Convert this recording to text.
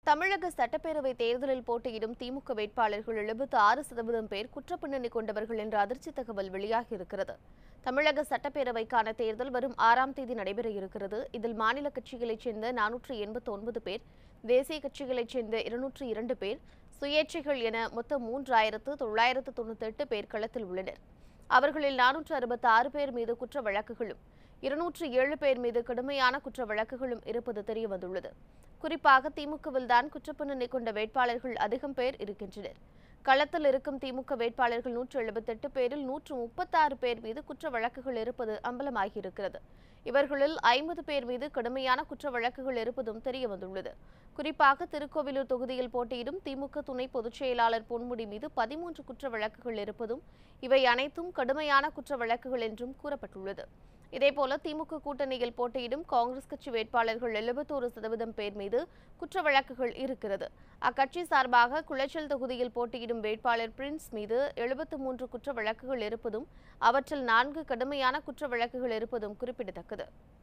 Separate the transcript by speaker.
Speaker 1: தமிழக சட்டப்பேரவை தேர்தலில் போட்டியிடும் திமுக வேட்பாளர்கள் எழுபத்து ஆறு சதவீதம் பேர் குற்றப்பின்னணி கொண்டவர்கள் என்ற அதிர்ச்சி தகவல் வெளியாகியிருக்கிறது தமிழக சட்டப்பேரவைக்கான தேர்தல் வரும் ஆறாம் தேதி நடைபெற இருக்கிறது இதில் மாநில கட்சிகளைச் சேர்ந்த நானூற்று எண்பத்தி ஒன்பது பேர் தேசிய கட்சிகளைச் சேர்ந்த இருநூற்று இரண்டு பேர் சுயேட்சைகள் என மொத்தம் மூன்றாயிரத்து தொள்ளாயிரத்து தொண்ணூத்தெட்டு பேர் களத்தில் உள்ளனர் அவர்களில் நானூற்று அறுபத்தி ஆறு பேர் மீது குற்ற வழக்குகளும் இருநூற்று ஏழு பேர் மீது கடுமையான குற்ற வழக்குகளும் இருப்பது தெரியவந்துள்ளது குறிப்பாக திமுகவில் தான் குற்றப்பின்னணி கொண்ட வேட்பாளர்கள் அதிகம் பேர் இருக்கின்றனர் களத்தில் இருக்கும் திமுக வேட்பாளர்கள் நூற்று எழுபத்தெட்டு பேரில் நூற்று முப்பத்தாறு பேர் மீது குற்ற வழக்குகள் இருப்பது அம்பலமாகியிருக்கிறது இவர்களில் ஐம்பது பேர் மீது கடுமையான குற்ற வழக்குகள் இருப்பதும் தெரியவந்துள்ளது குறிப்பாக திருக்கோவிலூர் தொகுதியில் போட்டியிடும் திமுக துணை பொதுச் செயலாளர் பொன்முடி மீது பதிமூன்று குற்ற வழக்குகள் இருப்பதும் இவை அனைத்தும் கடுமையான குற்ற வழக்குகள் என்றும் கூறப்பட்டுள்ளது இதேபோல திமுக கூட்டணியில் போட்டியிடும் காங்கிரஸ் கட்சி வேட்பாளர்கள் எழுபத்தோரு சதவீதம் பேர் மீது குற்ற வழக்குகள் இருக்கிறது அக்கட்சி சார்பாக குளச்சல் தொகுதியில் போட்டியிடும் வேட்பாளர் பிரின்ஸ் மீது எழுபத்து மூன்று குற்ற வழக்குகள் இருப்பதும் அவற்றில் நான்கு கடுமையான குற்ற வழக்குகள் இருப்பதும் குறிப்பிடத்தக்கது